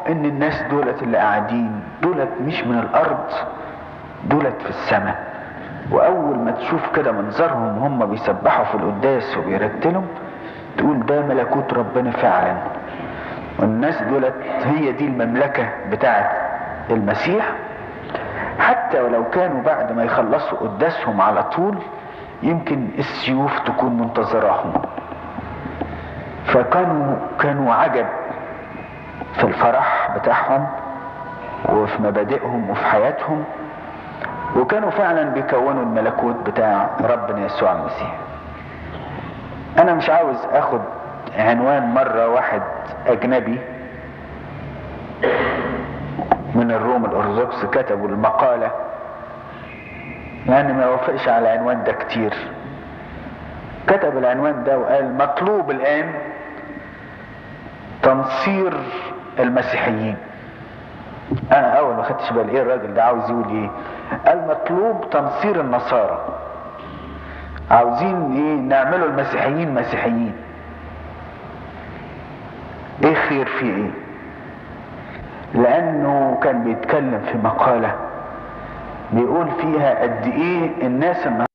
ان الناس دولت اللي قاعدين دولت مش من الارض دولت في السماء واول ما تشوف كده منظرهم هم بيسبحوا في القداس وبيرتلوا تقول ده ملكوت ربنا فعلا والناس دولت هي دي المملكة بتاعت المسيح حتى ولو كانوا بعد ما يخلصوا قداسهم على طول يمكن السيوف تكون منتظراهم فكانوا كانوا عجب في الفرح بتاعهم وفي مبادئهم وفي حياتهم وكانوا فعلا بيكونوا الملكوت بتاع ربنا يسوع المسيح انا مش عاوز اخد عنوان مرة واحد اجنبي من الروم الارثوذكس كتبوا المقالة يعني ما وافقش على العنوان ده كتير كتب العنوان ده وقال مطلوب الان تنصير المسيحيين انا اول ما خدتش بالي ايه الراجل ده عاوز يقول ايه المطلوب تنصير النصارى عاوزين ايه نعملوا المسيحيين مسيحيين ايه خير في ايه لانه كان بيتكلم في مقالة بيقول فيها قد ايه الناس النهارده